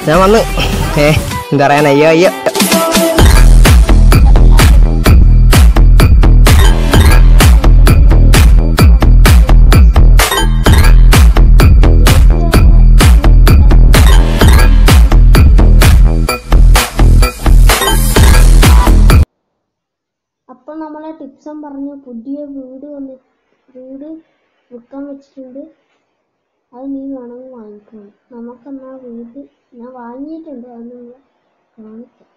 ഞാൻ വന്ന് ഏ എന്താ പറയാൻ അയ്യോ അയ്യോ അപ്പോൾ നമ്മളെ ടിപ്സും പറഞ്ഞു പുതിയ വീട് വന്ന് വീട് വിൽക്കാൻ വെച്ചിട്ടുണ്ട് അത് നീ വേണമെങ്കിൽ വാങ്ങിക്കണം നമുക്കെന്നാ വീട് ഞാൻ വാങ്ങിയിട്ടുണ്ട് അത് നിങ്ങൾ കാണിക്കാം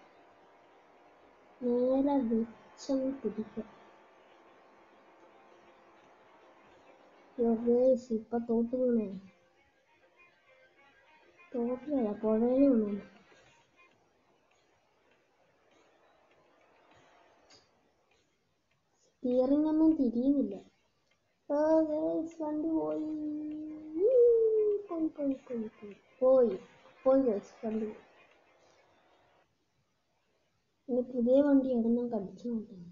നേരെ വെച്ചങ്ങ് പിടിക്കാം യോഗേഷ് ഇപ്പൊ തോട്ട് വീണേ തോട്ടിലല്ല പുഴയിൽ വീണേ സ്റ്റിയറിംഗ് ഒന്നും തിരിയുന്നില്ല ഓ ഗൈസ് വണ്ടി പോയി പോയി പോയി പോയി പോയി പോയി പോയി ഗൈസ് വണ്ടി പോയി. ഇനി പുതിയ വണ്ടിയാണ് ഞാൻ കടിച്ചു നോക്കുന്നത്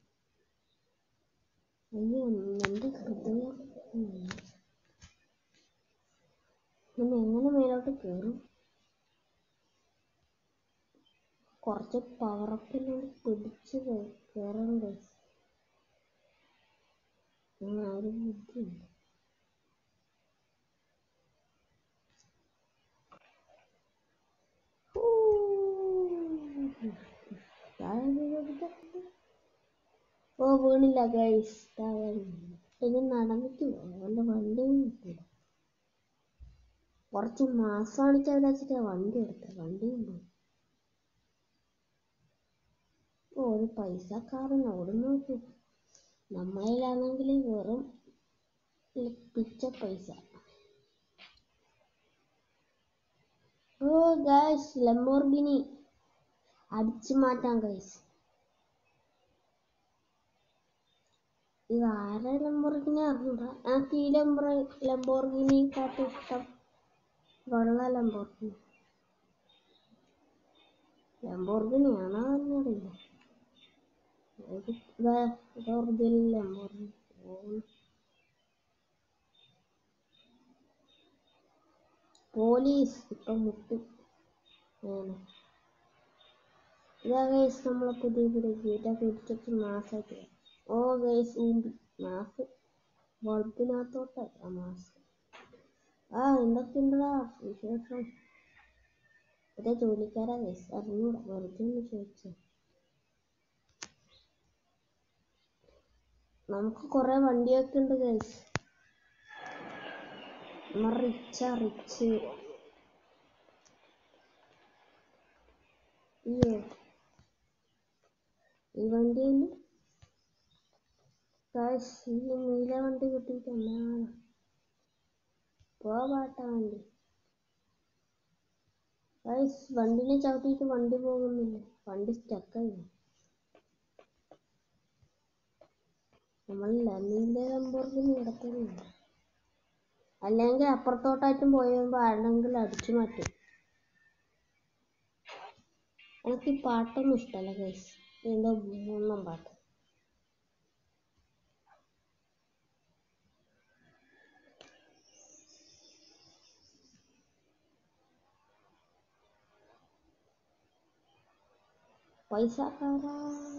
അയ്യോ എൻ്റെ ഹൃദയം ഉം. ഞാൻ എങ്ങനെ മേലോട്ട് കയറും കുറച്ച് പവറപ്പിനോട് പിടിച്ച് കയറണം ഗൈസ് അങ്ങനെ ആ ഒരു ബുദ്ധിയുണ്ട് ഓ വീണില്ല ഗൈസ് ഇനി നടന്നിട്ട് പോകാം വല്ല വണ്ടിയും കിട്ടില്ല കുറച്ച് മാസം കാണിച്ചാൽ വെച്ചിട്ട് വണ്ടി എടുത്ത വണ്ടിയും പോയി ഓ ഒരു പൈസക്കാരൻ അവിടെ നോക്കൂ നമ്മളിലാണെങ്കിൽ വെറും ഈ പിച്ച പൈസ ഓ ഗൈസ് ലംബോർഗിനി അടിച്ചു മാറ്റാം ഗൈസ് ഇത് ആരെ ലംബോർഗിനി അറിഞ്ഞൂടാ എനിക്ക് ഈ ലംബോ ലംബോർഗിനി കാട്ട് ഇഷ്ടം വെള്ള ലംബോർഗിനി ലംബോർഗിനിയാണോ എന്നറിയില്ല ഇത് ഇതാ ഇത് ഒറിജിനൽ ലംബോർഗിനി ഓ പോലീസ് ഇപ്പൊ മുട്ടും അങ്ങനെ ഇതാ ഗൈസ് നമ്മളെ പുതിയ പുതിയ വീടൊക്കെ ഇടിച്ചിട്ട് മാസമായിട്ട് ഓ ഗൈസ് ഊമ്പി മാസ് ബൾബിനകത്തോട്ട് ആ മാസ് ആ എന്തൊക്കെയുണ്ടടാ വിശേഷം ഇതേ ജോലിക്കാരാ ഗൈസ് അറിഞ്ഞൂടാ വെറുതെ ഒന്ന് ചോദിച്ചു നമുക്ക് കുറെ വണ്ടിയൊക്കെ ഉണ്ട് ഗൈസ് നമ്മ റിച്ചാ റിച്ച് അയ്യോ ഈ വണ്ടിയിൽ ഗൈസ് ഈ നീല വണ്ടി കിട്ടിയിട്ട് എന്നാണ് പോവാട്ട വണ്ടി ഗൈസ് വണ്ടിനെ ചവിട്ടിയിട്ട് വണ്ടി പോകുന്നില്ല വണ്ടി സ്റ്റക്കായി നമ്മൾ നീല ലംബോർഗിനി കിടക്കുന്നില്ല അല്ലെങ്കിൽ അപ്പുറത്തോട്ടായിട്ടും പോയി വരുമ്പോൾ ആരെങ്കിലും അടിച്ചു മാറ്റും എനിക്ക് ഈ പാട്ടൊന്നും ഇഷ്ടമല്ല ഗൈസ് എന്തോ മൂന്നാം പാട്ട് പൈസക്കാരാ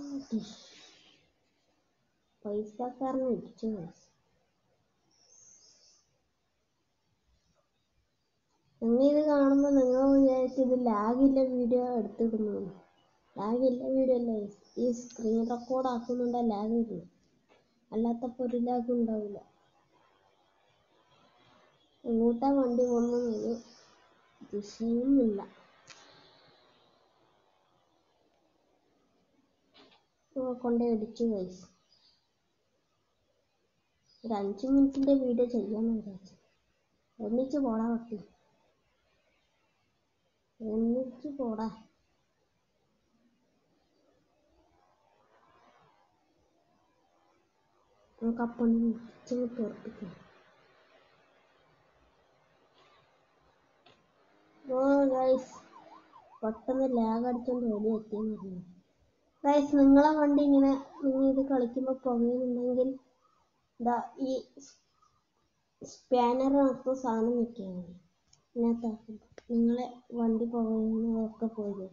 പൈസക്കാരനെ ഇടിച്ചു ഗൈസ് നിങ്ങൾ ഇത് കാണുമ്പോൾ നിങ്ങൾ വിചാരിച്ചു ഇത് ലാഗില്ല വീഡിയോ എടുത്തിടുന്നു ലാഗില്ല വീഡിയോ അല്ലേ ഈ സ്ക്രീൻ റെക്കോർഡ് ആക്കുന്നുണ്ടാ ലാഗ് വരുന്നു അല്ലാത്തപ്പോൾ ഒരു ലാഗ് ഉണ്ടാവില്ല എങ്ങോട്ടാ വണ്ടി പോകുന്നൊരു ദിശയുമില്ല കൊണ്ടേ ഇടിച്ചു ഗൈസ് ഒരു അഞ്ച് മിനിറ്റിന്റെ വീഡിയോ ചെയ്യാന്ന് വിചാരിച്ചു ഒന്നിച്ച് പോടാ പറ്റി ഒന്നിച്ച് പോടാ നമുക്ക് അപ്പം ചെന്ന് തീർപ്പിക്കാം ഓ ഗൈസ് പെട്ടെന്ന് ലാഗ് അടിച്ചോണ്ട് ഓടി എത്തിയെന്ന് പറഞ്ഞു ഗൈസ് നിങ്ങളെ വണ്ടി ഇങ്ങനെ നിങ്ങൾ ഇത് കളിക്കുമ്പോൾ പുകയുന്നുണ്ടെങ്കിൽ ഇതാ ഈ സ്പാനർ നമുക്ക് സാധനം വെക്കാൻ മതി ഇതിനകത്താക്കുമ്പോൾ നിങ്ങളെ വണ്ടി പോകുന്നതൊക്കെ പോയി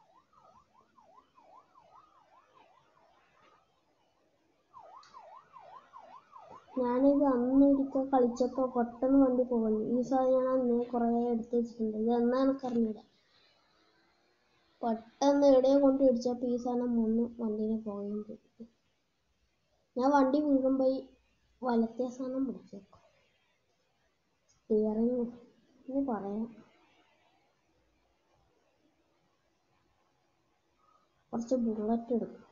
ഞാനിത് അന്ന് ഒരിക്കൽ കളിച്ചപ്പോൾ പെട്ടെന്ന് വണ്ടി പോകുന്നു ഈ സാധനം ഞാൻ അന്ന് കുറേ എടുത്ത് വെച്ചിട്ടുണ്ട് ഇത് എന്നാ എനിക്കറിഞ്ഞില്ല പെട്ടെന്ന് എവിടെയോ കൊണ്ട് ഇടിച്ചപ്പോൾ ഈ സാധനം മൂന്ന് വണ്ടീനെ പോകുകയും ചെയ്തു ഞാൻ വണ്ടി വീഴുമ്പോൾ ഈ വലത്തെ സാധനം പിടിച്ചേക്കും സ്റ്റിയറിങ് ഇനി പറയാം കുറച്ച് ബുള്ളറ്റ് എടുക്കും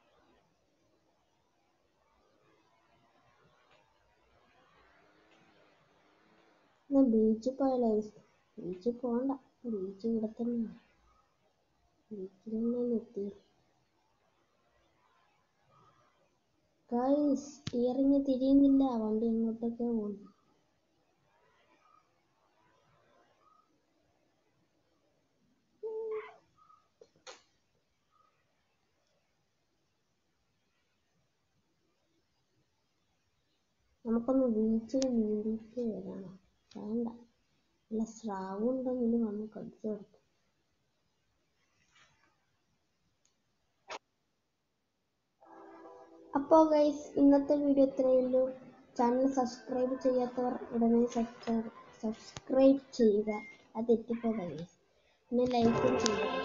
ഞാൻ ബീച്ചിൽ പോയാലോ ബീച്ചിൽ പോകണ്ട ബീച്ച് ഇവിടെ തന്നെ ബീച്ചിൽ തന്നെ എത്തി ഗൈസ് സ്റ്റിയറിങ് തിരിയുന്നില്ല വണ്ടി എങ്ങോട്ടൊക്കെ പോകുന്നു നമുക്കൊന്ന് ബീച്ചിൽ നീന്തിയിട്ട് വരാം വേണ്ട നല്ല സ്രാവ് ഉണ്ടെങ്കിലും നമുക്ക് അടിച്ചു കൊടുക്കാം അപ്പോൾ ഗൈസ് ഇന്നത്തെ വീഡിയോ ഇത്രയേ ഉള്ളൂ ചാനൽ സബ്സ്ക്രൈബ് ചെയ്യാത്തവർ ഉടനെ സബ്സ്ക്രൈബ് സബ്സ്ക്രൈബ് ചെയ്യുക അത് തെറ്റിപ്പോകാം ഗൈസ് പിന്നെ ലൈക്കും ചെയ്യുക